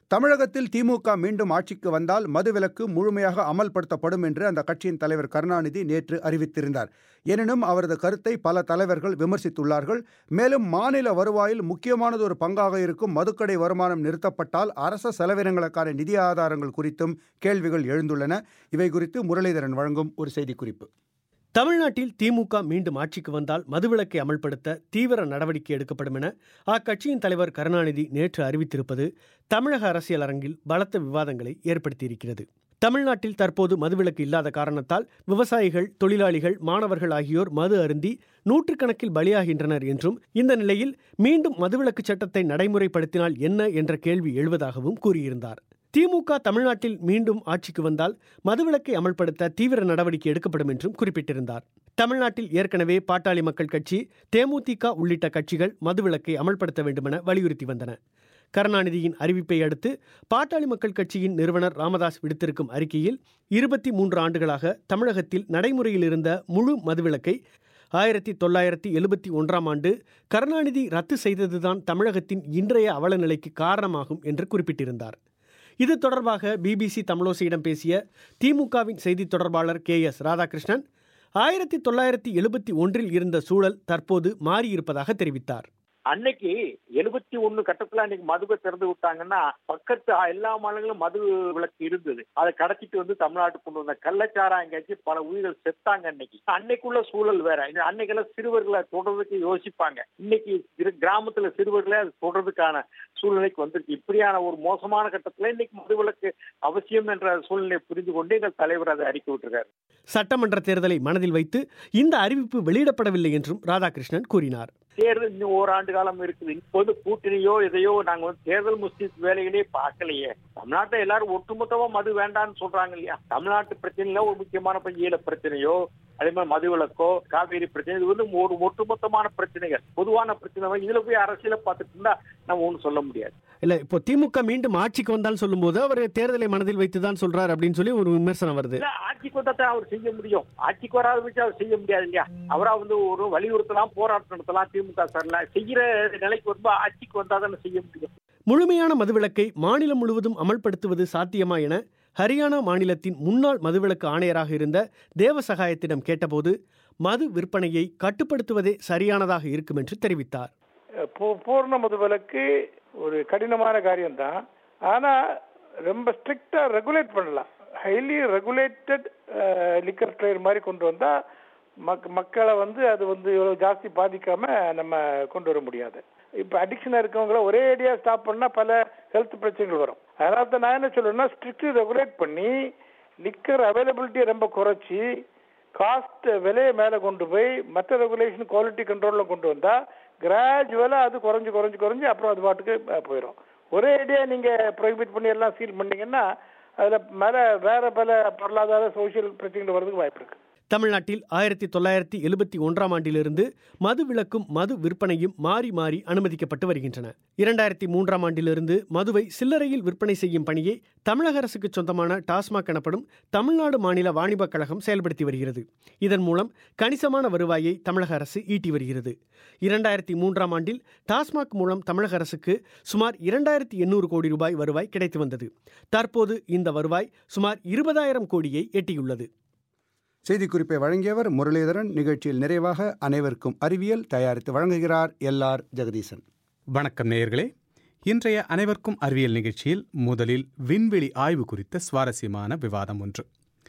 தமிழகத்தில் திமுக மீண்டும் ஆட்சிக்கு வந்தால் மதுவிலக்கு முழுமையாக அமல்படுத்தப்படும் என்று அந்த கட்சியின் தலைவர் கருணாநிதி நேற்று அறிவித்திருந்தார் எனினும் அவரது கருத்தை பல தலைவர்கள் விமர்சித்துள்ளார்கள் மேலும் மாநில வருவாயில் முக்கியமானது ஒரு பங்காக இருக்கும் மதுக்கடை வருமானம் நிறுத்தப்பட்டால் அரச செலவினங்களுக்கான நிதி ஆதாரங்கள் குறித்தும் கேள்விகள் எழுந்துள்ளன இவை குறித்து முரளிதரன் வழங்கும் ஒரு செய்திக்குறிப்பு தமிழ்நாட்டில் திமுக மீண்டும் ஆட்சிக்கு வந்தால் மதுவிலக்கை அமல்படுத்த தீவிர நடவடிக்கை எடுக்கப்படும் என அக்கட்சியின் தலைவர் கருணாநிதி நேற்று அறிவித்திருப்பது தமிழக அரசியல் அரங்கில் பலத்த விவாதங்களை ஏற்படுத்தியிருக்கிறது தமிழ்நாட்டில் தற்போது மதுவிலக்கு இல்லாத காரணத்தால் விவசாயிகள் தொழிலாளிகள் மாணவர்கள் ஆகியோர் மது அருந்தி நூற்றுக்கணக்கில் பலியாகின்றனர் என்றும் இந்த நிலையில் மீண்டும் மதுவிலக்கு சட்டத்தை நடைமுறைப்படுத்தினால் என்ன என்ற கேள்வி எழுவதாகவும் கூறியிருந்தார் திமுக தமிழ்நாட்டில் மீண்டும் ஆட்சிக்கு வந்தால் மதுவிலக்கை அமல்படுத்த தீவிர நடவடிக்கை எடுக்கப்படும் என்றும் குறிப்பிட்டிருந்தார் தமிழ்நாட்டில் ஏற்கனவே பாட்டாளி மக்கள் கட்சி தேமுதிக உள்ளிட்ட கட்சிகள் மதுவிலக்கை அமல்படுத்த வேண்டுமென வலியுறுத்தி வந்தன கருணாநிதியின் அறிவிப்பை அடுத்து பாட்டாளி மக்கள் கட்சியின் நிறுவனர் ராமதாஸ் விடுத்திருக்கும் அறிக்கையில் இருபத்தி மூன்று ஆண்டுகளாக தமிழகத்தில் நடைமுறையில் இருந்த முழு மதுவிலக்கை ஆயிரத்தி தொள்ளாயிரத்தி எழுபத்தி ஒன்றாம் ஆண்டு கருணாநிதி ரத்து செய்ததுதான் தமிழகத்தின் இன்றைய அவலநிலைக்கு காரணமாகும் என்று குறிப்பிட்டிருந்தார் இது தொடர்பாக பிபிசி தமிழோசையிடம் பேசிய திமுகவின் செய்தி தொடர்பாளர் கே எஸ் ராதாகிருஷ்ணன் ஆயிரத்தி தொள்ளாயிரத்தி எழுபத்தி ஒன்றில் இருந்த சூழல் தற்போது மாறியிருப்பதாக தெரிவித்தார் அன்னைக்கு எழுபத்தி ஒண்ணு கட்டத்துல அன்னைக்கு மதுவை திறந்து விட்டாங்கன்னா பக்கத்து எல்லா மாநிலங்களும் மது விளக்கு இருந்தது அதை கடத்திட்டு வந்து தமிழ்நாட்டுக்கு கொண்டு வந்த கள்ளச்சாராயங்காச்சு பல உயிர்கள் செத்தாங்க அன்னைக்கு அன்னைக்குள்ள சூழல் வேற அன்னைக்கெல்லாம் சிறுவர்களை தொடர்றதுக்கு யோசிப்பாங்க இன்னைக்கு கிராமத்துல சிறுவர்களை அது தொடர்றதுக்கான சூழ்நிலைக்கு வந்திருக்கு இப்படியான ஒரு மோசமான கட்டத்துல இன்னைக்கு மதுவிலக்கு அவசியம் என்ற சூழ்நிலையை புரிந்து கொண்டு எங்கள் தலைவர் அதை அறிக்கை விட்டிருக்காரு சட்டமன்ற தேர்தலை மனதில் வைத்து இந்த அறிவிப்பு வெளியிடப்படவில்லை என்றும் ராதாகிருஷ்ணன் கூறினார் தேர்தல் இன்னும் ஓராண்டு காலம் இருக்குது இப்போது கூட்டணியோ எதையோ நாங்க வந்து தேர்தல் முஸ்லிம் வேலைகளே பார்க்கலையே தமிழ்நாட்டில் எல்லாரும் ஒட்டுமொத்தமா மது வேண்டாம்னு சொல்றாங்க இல்லையா தமிழ்நாட்டு பிரச்சனையில ஒரு முக்கியமான ஈழ பிரச்சனையோ அதே மாதிரி மதுவிலக்கோ காவேரி பிரச்சனை இது வந்து ஒரு ஒட்டுமொத்தமான பிரச்சனைகள் பொதுவான பிரச்சனை இதுல போய் அரசியல பார்த்துட்டு இருந்தா நம்ம ஒன்றும் சொல்ல முடியாது இல்ல இப்போ திமுக மீண்டும் ஆட்சிக்கு வந்தால் சொல்லும்போது அவர் தேர்தலை மனதில் வைத்து தான் சொல்றார் அப்படின்னு சொல்லி ஒரு விமர்சனம் வருது ஆட்சிக்கு வந்தா தான் அவர் செய்ய முடியும் ஆட்சிக்கு வராத வச்சு அவர் செய்ய முடியாது இல்லையா அவரா வந்து ஒரு வலியுறுத்தலாம் போராட்டம் நடத்தலாம் திமுக சார்ல செய்யற நிலைக்கு வரும்போது ஆட்சிக்கு வந்தா தானே செய்ய முடியும் முழுமையான மதுவிலக்கை மாநிலம் முழுவதும் அமல்படுத்துவது சாத்தியமா என ஹரியானா மாநிலத்தின் முன்னாள் மதுவிலக்கு ஆணையராக இருந்த தேவசகாயத்திடம் கேட்டபோது மது விற்பனையை கட்டுப்படுத்துவதே சரியானதாக இருக்கும் என்று தெரிவித்தார் பூர்ண மதுவிலக்கு ஒரு கடினமான காரியம்தான் ஆனா ரொம்ப ஸ்ட்ரிக்டா ரெகுலேட் பண்ணலாம் ஹைலி ரெகுலேட்டட் லிக்கர் ட்ரேட் மாதிரி கொண்டு வந்தா மக் மக்களை வந்து அது வந்து இவ்வளவு ஜாஸ்தி பாதிக்காம நம்ம கொண்டு வர முடியாது இப்ப அடிக்ஷனா இருக்கவங்கள ஒரே ஐடியா ஸ்டாப் பண்ணா பல ஹெல்த் பிரச்சனைகள் வரும் அதனால தான் நான் என்ன சொல்றேன்னா ஸ்ட்ரிக்ட் ரெகுலேட் பண்ணி லிக்கர் அவைலபிலிட்டியை ரொம்ப குறைச்சி காஸ்ட் விலையை மேலே கொண்டு போய் மற்ற ரெகுலேஷன் குவாலிட்டி கண்ட்ரோலில் கொண்டு வந்தா கிராஜுவலாக அது குறைஞ்சு குறைஞ்சு குறைஞ்சு அப்புறம் அது பாட்டுக்கு போயிடும் ஒரே ஐடியா நீங்கள் ப்ரொஹிபிட் பண்ணி எல்லாம் சீல் பண்ணீங்கன்னா அதில் மேலே வேற பல பொருளாதார சோசியல் பிரச்சனைகள் வர்றதுக்கு வாய்ப்பு இருக்கு தமிழ்நாட்டில் ஆயிரத்தி தொள்ளாயிரத்தி எழுபத்தி ஒன்றாம் ஆண்டிலிருந்து மது விலக்கும் மது விற்பனையும் மாறி மாறி அனுமதிக்கப்பட்டு வருகின்றன இரண்டாயிரத்தி மூன்றாம் ஆண்டிலிருந்து மதுவை சில்லறையில் விற்பனை செய்யும் பணியை தமிழக அரசுக்கு சொந்தமான டாஸ்மாக் எனப்படும் தமிழ்நாடு மாநில வாணிபக் கழகம் செயல்படுத்தி வருகிறது இதன் மூலம் கணிசமான வருவாயை தமிழக அரசு ஈட்டி வருகிறது இரண்டாயிரத்தி மூன்றாம் ஆண்டில் டாஸ்மாக் மூலம் தமிழக அரசுக்கு சுமார் இரண்டாயிரத்தி எண்ணூறு கோடி ரூபாய் வருவாய் கிடைத்து வந்தது தற்போது இந்த வருவாய் சுமார் இருபதாயிரம் கோடியை எட்டியுள்ளது செய்திக்குறிப்பை வழங்கியவர் முரளிதரன் நிகழ்ச்சியில் நிறைவாக அனைவருக்கும் அறிவியல் தயாரித்து வழங்குகிறார் எல் ஆர் ஜெகதீசன் வணக்கம் நேயர்களே இன்றைய அனைவருக்கும் அறிவியல் நிகழ்ச்சியில் முதலில் விண்வெளி ஆய்வு குறித்த சுவாரஸ்யமான விவாதம் ஒன்று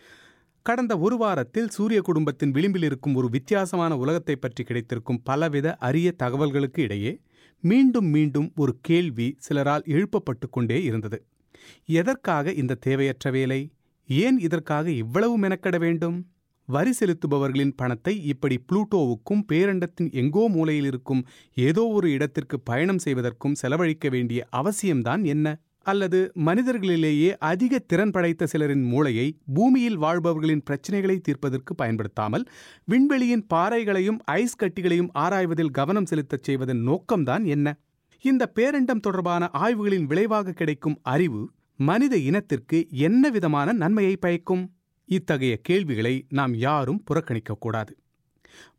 கடந்த ஒரு வாரத்தில் சூரிய குடும்பத்தின் விளிம்பில் இருக்கும் ஒரு வித்தியாசமான உலகத்தை பற்றி கிடைத்திருக்கும் பலவித அரிய தகவல்களுக்கு இடையே மீண்டும் மீண்டும் ஒரு கேள்வி சிலரால் எழுப்பப்பட்டு கொண்டே இருந்தது எதற்காக இந்த தேவையற்ற வேலை ஏன் இதற்காக இவ்வளவு மெனக்கட வேண்டும் வரி செலுத்துபவர்களின் பணத்தை இப்படி புளூட்டோவுக்கும் பேரண்டத்தின் எங்கோ மூலையில் இருக்கும் ஏதோ ஒரு இடத்திற்கு பயணம் செய்வதற்கும் செலவழிக்க வேண்டிய அவசியம்தான் என்ன அல்லது மனிதர்களிலேயே அதிக திறன் படைத்த சிலரின் மூளையை பூமியில் வாழ்பவர்களின் பிரச்சனைகளை தீர்ப்பதற்கு பயன்படுத்தாமல் விண்வெளியின் பாறைகளையும் ஐஸ் கட்டிகளையும் ஆராய்வதில் கவனம் செலுத்தச் செய்வதன் நோக்கம்தான் என்ன இந்த பேரண்டம் தொடர்பான ஆய்வுகளின் விளைவாக கிடைக்கும் அறிவு மனித இனத்திற்கு என்ன விதமான நன்மையை பயக்கும் இத்தகைய கேள்விகளை நாம் யாரும் புறக்கணிக்கக்கூடாது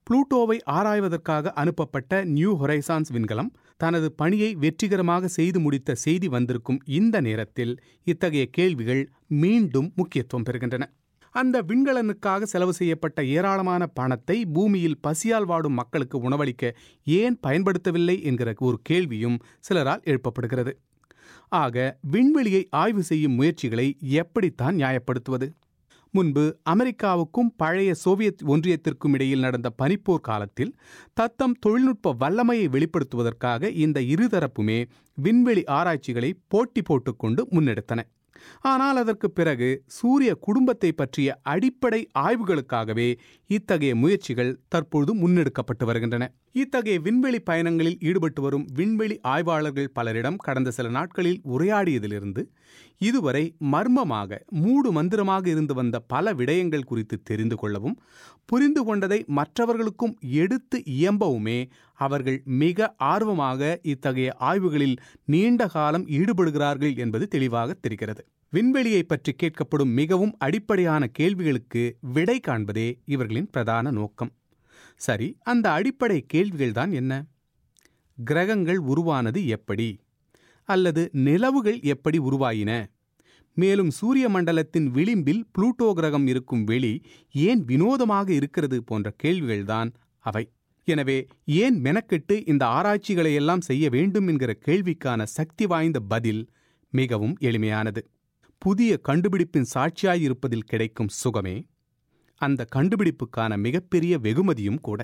புளூட்டோவை ஆராய்வதற்காக அனுப்பப்பட்ட நியூ ஹொரைசான்ஸ் விண்கலம் தனது பணியை வெற்றிகரமாக செய்து முடித்த செய்தி வந்திருக்கும் இந்த நேரத்தில் இத்தகைய கேள்விகள் மீண்டும் முக்கியத்துவம் பெறுகின்றன அந்த விண்கலனுக்காக செலவு செய்யப்பட்ட ஏராளமான பணத்தை பூமியில் பசியால் வாடும் மக்களுக்கு உணவளிக்க ஏன் பயன்படுத்தவில்லை என்கிற ஒரு கேள்வியும் சிலரால் எழுப்பப்படுகிறது ஆக விண்வெளியை ஆய்வு செய்யும் முயற்சிகளை எப்படித்தான் நியாயப்படுத்துவது முன்பு அமெரிக்காவுக்கும் பழைய சோவியத் ஒன்றியத்திற்கும் இடையில் நடந்த பனிப்போர் காலத்தில் தத்தம் தொழில்நுட்ப வல்லமையை வெளிப்படுத்துவதற்காக இந்த இருதரப்புமே விண்வெளி ஆராய்ச்சிகளை போட்டி போட்டுக்கொண்டு முன்னெடுத்தன ஆனால் அதற்கு பிறகு சூரிய குடும்பத்தை பற்றிய அடிப்படை ஆய்வுகளுக்காகவே இத்தகைய முயற்சிகள் தற்பொழுது முன்னெடுக்கப்பட்டு வருகின்றன இத்தகைய விண்வெளி பயணங்களில் ஈடுபட்டு வரும் விண்வெளி ஆய்வாளர்கள் பலரிடம் கடந்த சில நாட்களில் உரையாடியதிலிருந்து இதுவரை மர்மமாக மூடு மந்திரமாக இருந்து வந்த பல விடயங்கள் குறித்து தெரிந்து கொள்ளவும் புரிந்து கொண்டதை மற்றவர்களுக்கும் எடுத்து இயம்பவுமே அவர்கள் மிக ஆர்வமாக இத்தகைய ஆய்வுகளில் நீண்ட காலம் ஈடுபடுகிறார்கள் என்பது தெளிவாக தெரிகிறது விண்வெளியை பற்றி கேட்கப்படும் மிகவும் அடிப்படையான கேள்விகளுக்கு விடை காண்பதே இவர்களின் பிரதான நோக்கம் சரி அந்த அடிப்படை கேள்விகள்தான் என்ன கிரகங்கள் உருவானது எப்படி அல்லது நிலவுகள் எப்படி உருவாயின மேலும் சூரிய மண்டலத்தின் விளிம்பில் புளூட்டோ கிரகம் இருக்கும் வெளி ஏன் வினோதமாக இருக்கிறது போன்ற கேள்விகள்தான் அவை எனவே ஏன் மெனக்கெட்டு இந்த ஆராய்ச்சிகளை எல்லாம் செய்ய வேண்டும் என்கிற கேள்விக்கான சக்தி வாய்ந்த பதில் மிகவும் எளிமையானது புதிய கண்டுபிடிப்பின் சாட்சியாயிருப்பதில் கிடைக்கும் சுகமே அந்த கண்டுபிடிப்புக்கான மிகப்பெரிய வெகுமதியும் கூட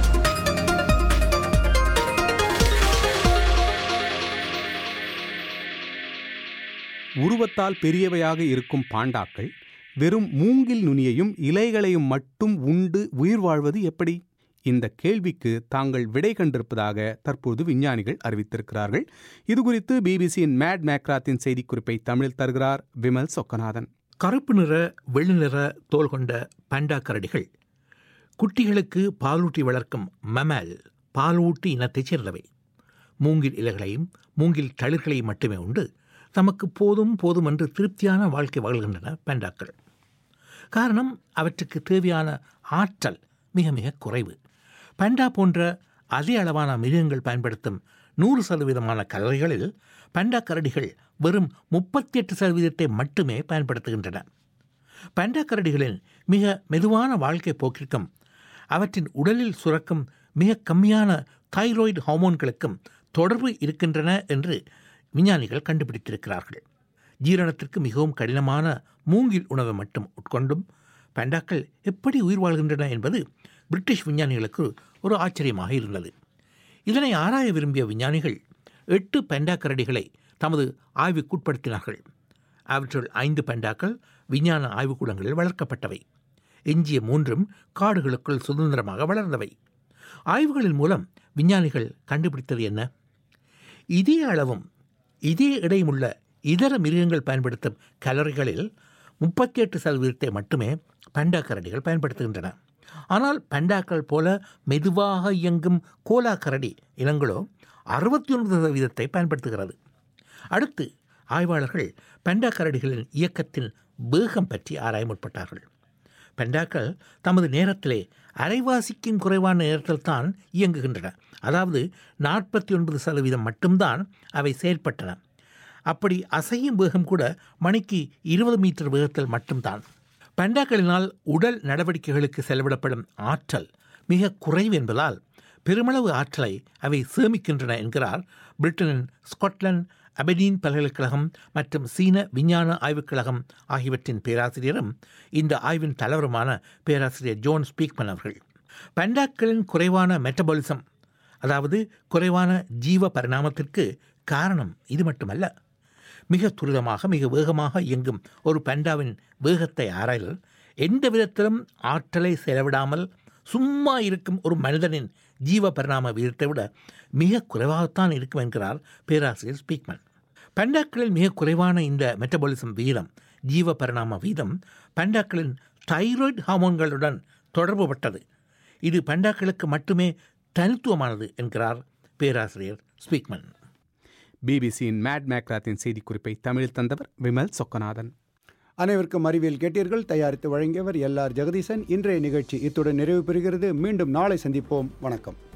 உருவத்தால் பெரியவையாக இருக்கும் பாண்டாக்கள் வெறும் மூங்கில் நுனியையும் இலைகளையும் மட்டும் உண்டு உயிர் வாழ்வது எப்படி இந்த கேள்விக்கு தாங்கள் விடை கண்டிருப்பதாக தற்போது விஞ்ஞானிகள் அறிவித்திருக்கிறார்கள் இதுகுறித்து பிபிசியின் மேட் மேக்ராத்தின் செய்திக்குறிப்பை தமிழில் தருகிறார் விமல் சொக்கநாதன் கருப்பு நிற வெள்ளி நிற தோல் கொண்ட பண்டா கரடிகள் குட்டிகளுக்கு பாலூட்டி வளர்க்கும் மமல் பாலூட்டி இனத்தைச் சேர்ந்தவை மூங்கில் இலைகளையும் மூங்கில் தளிர்களையும் மட்டுமே உண்டு தமக்கு போதும் போதும் என்று திருப்தியான வாழ்க்கை வாழ்கின்றன பெண்டாக்கள் காரணம் அவற்றுக்கு தேவையான ஆற்றல் மிக மிக குறைவு பண்டா போன்ற அதே அளவான மிருகங்கள் பயன்படுத்தும் நூறு சதவீதமான கலவைகளில் பண்டா கரடிகள் வெறும் முப்பத்தி எட்டு சதவீதத்தை மட்டுமே பயன்படுத்துகின்றன பண்டா கரடிகளின் மிக மெதுவான வாழ்க்கை போக்கிற்கும் அவற்றின் உடலில் சுரக்கும் மிக கம்மியான தைராய்டு ஹார்மோன்களுக்கும் தொடர்பு இருக்கின்றன என்று விஞ்ஞானிகள் கண்டுபிடித்திருக்கிறார்கள் ஜீரணத்திற்கு மிகவும் கடினமான மூங்கில் உணவை மட்டும் உட்கொண்டும் பண்டாக்கள் எப்படி உயிர் வாழ்கின்றன என்பது பிரிட்டிஷ் விஞ்ஞானிகளுக்கு ஒரு ஆச்சரியமாக இருந்தது இதனை ஆராய விரும்பிய விஞ்ஞானிகள் எட்டு பெண்டா கரடிகளை தமது ஆய்வுக்குட்படுத்தினார்கள் அவற்றுள் ஐந்து பெண்டாக்கள் விஞ்ஞான ஆய்வுக்கூடங்களில் வளர்க்கப்பட்டவை எஞ்சிய மூன்றும் காடுகளுக்குள் சுதந்திரமாக வளர்ந்தவை ஆய்வுகளின் மூலம் விஞ்ஞானிகள் கண்டுபிடித்தது என்ன இதே அளவும் இதே இடையுமுள்ள இதர மிருகங்கள் பயன்படுத்தும் கலோரிகளில் முப்பத்தி எட்டு சதவீதத்தை மட்டுமே பண்டா கரடிகள் பயன்படுத்துகின்றன ஆனால் பண்டாக்கள் போல மெதுவாக இயங்கும் கோலா கரடி இனங்களோ அறுபத்தி ஒன்பது சதவீதத்தை பயன்படுத்துகிறது அடுத்து ஆய்வாளர்கள் பெண்டா கரடிகளின் இயக்கத்தின் வேகம் பற்றி ஆராய முற்பட்டார்கள் பெண்டாக்கள் தமது நேரத்திலே அரைவாசிக்கும் குறைவான நேரத்தில் தான் இயங்குகின்றன அதாவது நாற்பத்தி ஒன்பது சதவீதம் மட்டும்தான் அவை செயல்பட்டன அப்படி அசையும் வேகம் கூட மணிக்கு இருபது மீட்டர் வேகத்தில் மட்டும்தான் பண்டாக்களினால் உடல் நடவடிக்கைகளுக்கு செலவிடப்படும் ஆற்றல் மிக குறைவு என்பதால் பெருமளவு ஆற்றலை அவை சேமிக்கின்றன என்கிறார் பிரிட்டனின் ஸ்காட்லாந்து அபெடீன் பல்கலைக்கழகம் மற்றும் சீன விஞ்ஞான ஆய்வுக் கழகம் ஆகியவற்றின் பேராசிரியரும் இந்த ஆய்வின் தலைவருமான பேராசிரியர் ஜோன் ஸ்பீக்மன் அவர்கள் பண்டாக்களின் குறைவான மெட்டபாலிசம் அதாவது குறைவான ஜீவ பரிணாமத்திற்கு காரணம் இது மட்டுமல்ல மிக துரிதமாக மிக வேகமாக இயங்கும் ஒரு பண்டாவின் வேகத்தை ஆராயல் எந்த விதத்திலும் ஆற்றலை செலவிடாமல் சும்மா இருக்கும் ஒரு மனிதனின் ஜீவ பரிணாம வீதத்தை விட மிக குறைவாகத்தான் இருக்கும் என்கிறார் பேராசிரியர் ஸ்பீக்மன் பண்டாக்களில் மிக குறைவான இந்த மெட்டபாலிசம் வீதம் ஜீவ பரிணாம வீதம் பண்டாக்களின் தைராய்டு ஹார்மோன்களுடன் தொடர்புபட்டது இது பண்டாக்களுக்கு மட்டுமே தனித்துவமானது என்கிறார் பேராசிரியர் ஸ்பீக்மன் பிபிசியின் மேட் மேக்ராத்தின் செய்திக்குறிப்பை தமிழில் தந்தவர் விமல் சொக்கநாதன் அனைவருக்கும் அறிவியல் கேட்டீர்கள் தயாரித்து வழங்கியவர் எல் ஆர் ஜெகதீசன் இன்றைய நிகழ்ச்சி இத்துடன் நிறைவு பெறுகிறது மீண்டும் நாளை சந்திப்போம் வணக்கம்